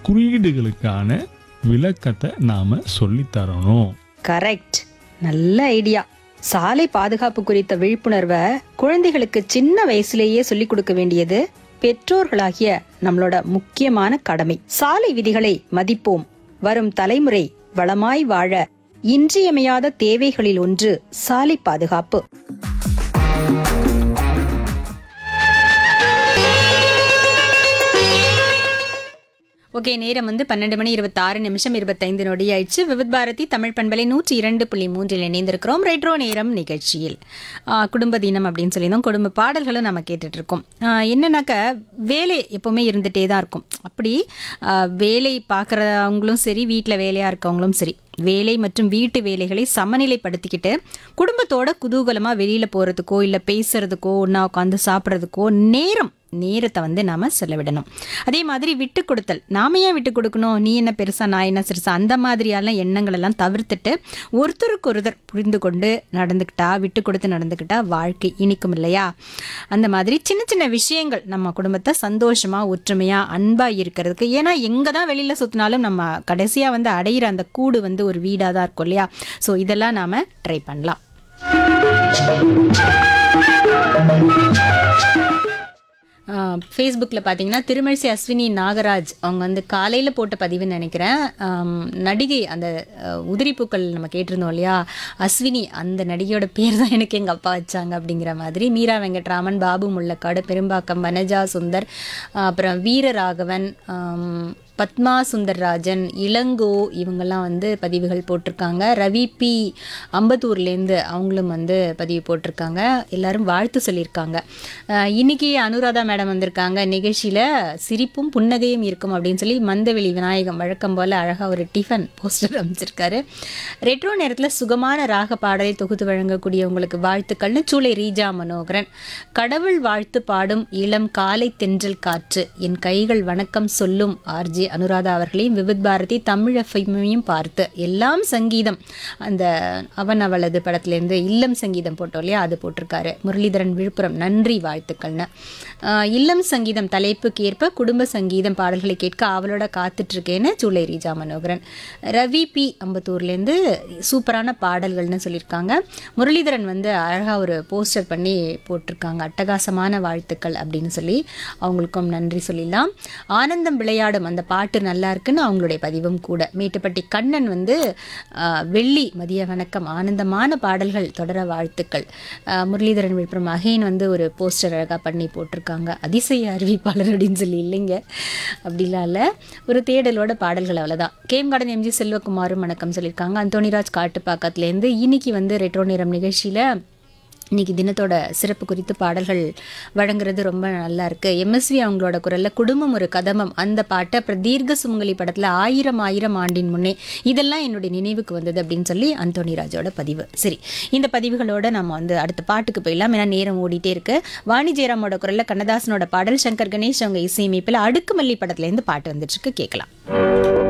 குறியீடுகளுக்கான விளக்கத்தை நாம சொல்லித் தரணும் கரெக்ட் நல்ல ஐடியா சாலை பாதுகாப்பு குறித்த விழிப்புணர்வை குழந்தைகளுக்கு சின்ன வயசுலேயே சொல்லிக் கொடுக்க வேண்டியது பெற்றோர்களாகிய நம்மளோட முக்கியமான கடமை சாலை விதிகளை மதிப்போம் வரும் தலைமுறை வளமாய் வாழ இன்றியமையாத தேவைகளில் ஒன்று சாலை பாதுகாப்பு ஓகே நேரம் வந்து பன்னெண்டு மணி இருபத்தாறு நிமிஷம் இருபத்தைந்து நொடி ஆயிடுச்சு விவித் பாரதி தமிழ் பண்பலை நூற்றி இரண்டு புள்ளி மூன்றில் இணைந்திருக்கிறோம் ரெட்ரோ நேரம் நிகழ்ச்சியில் ஆ, குடும்ப தினம் அப்படின்னு சொல்லியிருந்தோம் குடும்ப பாடல்களும் நம்ம கேட்டுட்டு இருக்கோம் ஆ, என்னன்னாக்க வேலை எப்பவுமே இருந்துகிட்டே தான் இருக்கும் அப்படி ஆ, வேலை பார்க்குறவங்களும் சரி வீட்டில் வேலையாக இருக்கவங்களும் சரி வேலை மற்றும் வீட்டு வேலைகளை சமநிலைப்படுத்திக்கிட்டு குடும்பத்தோட குதூகலமாக வெளியில் போகிறதுக்கோ இல்லை பேசுறதுக்கோ ஒன்றா உட்காந்து சாப்பிட்றதுக்கோ நேரம் நேரத்தை வந்து நாம செலவிடணும் அதே மாதிரி விட்டு கொடுத்தல் நாம ஏன் விட்டு கொடுக்கணும் நீ என்ன பெருசா நான் என்ன சிறுசா அந்த மாதிரியான எண்ணங்கள் எல்லாம் தவிர்த்துட்டு ஒருத்தருக்கு ஒருத்தர் புரிந்து கொண்டு நடந்துக்கிட்டா விட்டு கொடுத்து நடந்துக்கிட்டா வாழ்க்கை இனிக்கும் இல்லையா அந்த மாதிரி சின்ன சின்ன விஷயங்கள் நம்ம குடும்பத்தை சந்தோஷமா ஒற்றுமையா அன்பா இருக்கிறதுக்கு ஏன்னா எங்க தான் வெளியில சுத்தினாலும் நம்ம கடைசியா வந்து அடையிற அந்த கூடு வந்து ஒரு வீடாக தான் இருக்கும் இல்லையா ஸோ இதெல்லாம் நாம ட்ரை பண்ணலாம் ஃபேஸ்புக்கில் பார்த்தீங்கன்னா திருமழிசை அஸ்வினி நாகராஜ் அவங்க வந்து காலையில் போட்ட பதிவுன்னு நினைக்கிறேன் ஆம், நடிகை அந்த அஹ், உதிரிப்பூக்கள் நம்ம கேட்டிருந்தோம் இல்லையா அஸ்வினி அந்த நடிகையோட பேர் தான் எனக்கு எங்கள் அப்பா வச்சாங்க அப்படிங்கிற மாதிரி மீரா வெங்கட்ராமன் பாபு முள்ளக்காடு பெரும்பாக்கம் வனஜா சுந்தர் அஹ், அப்புறம் வீரராகவன் ஆம், பத்மா சுந்தர்ராஜன் இளங்கோ இவங்கெல்லாம் வந்து பதிவுகள் போட்டிருக்காங்க ரவி பி அம்பத்தூர்லேருந்து அவங்களும் வந்து பதிவு போட்டிருக்காங்க எல்லாரும் வாழ்த்து சொல்லியிருக்காங்க அஹ் இன்னைக்கு அனுராதா மேடம் வந்திருக்காங்க நிகழ்ச்சியில் சிரிப்பும் புன்னகையும் இருக்கும் அப்படின்னு சொல்லி மந்தவெளி விநாயகம் வழக்கம் போல் அழகாக ஒரு டிஃபன் போஸ்டர் அமைச்சிருக்காரு ரெட்ரோ நேரத்தில் சுகமான ராக பாடலை தொகுத்து வழங்கக்கூடிய உங்களுக்கு வாழ்த்துக்கள்னு சூளை ரீஜா மனோகரன் கடவுள் வாழ்த்து பாடும் இளம் காலை தென்றல் காற்று என் கைகள் வணக்கம் சொல்லும் ஆர்ஜி அனுராதா அவர்களையும் விவித் பாரதி தமிழ் எஃப்எம்மையும் பார்த்து எல்லாம் சங்கீதம் அந்த அவன் அவளது படத்துலேருந்து இல்லம் சங்கீதம் போட்டோம் இல்லையா அது போட்டிருக்காரு முரளிதரன் விழுப்புரம் நன்றி வாழ்த்துக்கள்னு ஆஹ் இல்லம் சங்கீதம் தலைப்புக்கு ஏற்ப குடும்ப சங்கீதம் பாடல்களை கேட்க அவளோட காத்துட்ருக்கேன்னு சூளை ரீஜா மனோகரன் ரவி பி அம்பத்தூர்லேருந்து சூப்பரான பாடல்கள்னு சொல்லியிருக்காங்க முரளிதரன் வந்து அழகாக ஒரு போஸ்டர் பண்ணி போட்டிருக்காங்க அட்டகாசமான வாழ்த்துக்கள் அப்படின்னு சொல்லி அவங்களுக்கும் நன்றி சொல்லிடலாம் ஆனந்தம் விளையாடும் அந்த பாட்டு நல்லா இருக்குன்னு அவங்களுடைய பதிவும் கூட மேட்டுப்பட்டி கண்ணன் வந்து ஆஹ், வெள்ளி மதிய வணக்கம் ஆனந்தமான பாடல்கள் தொடர வாழ்த்துக்கள் ஆஹ், முரளிதரன் விழுப்புரம் அகைன் வந்து ஒரு போஸ்டர் அழகாக பண்ணி போட்டிருக்காங்க அதிசய அறிவிப்பாளர் அப்படின்னு சொல்லி இல்லைங்க அப்படிலாம் இல்லை ஒரு தேடலோட பாடல்கள் அவ்வளோதான் கேம் கார்டன் எம்ஜி செல்வகுமாரும் வணக்கம் சொல்லியிருக்காங்க அந்தோணிராஜ் காட்டுப்பாக்கத்துலேருந்து இன்னைக்கு வந்து ரெட்ரோ நேரம் நிகழ்ச்சியில் இன்னைக்கு தினத்தோட சிறப்பு குறித்து பாடல்கள் வழங்குறது ரொம்ப நல்லா இருக்கு எம்எஸ்வி அவங்களோட குரல்ல குடும்பம் ஒரு கதமம் அந்த பாட்டை அப்புறம் தீர்க்க சுமங்கலி படத்துல ஆயிரம் ஆயிரம் ஆண்டின் முன்னே இதெல்லாம் என்னுடைய நினைவுக்கு வந்தது அப்படின்னு சொல்லி அந்தோணி ராஜோட பதிவு சரி இந்த பதிவுகளோட நம்ம வந்து அடுத்த பாட்டுக்கு போயிடலாம் ஏன்னா நேரம் ஓடிட்டே இருக்கு வாணி ஜெயராமோட குரல்ல கண்ணதாசனோட பாடல் சங்கர் கணேஷ் அவங்க இசையமைப்பில் அடுக்குமல்லி படத்துல இருந்து பாட்டு வந்துட்டு இருக்கு கேட்கலாம்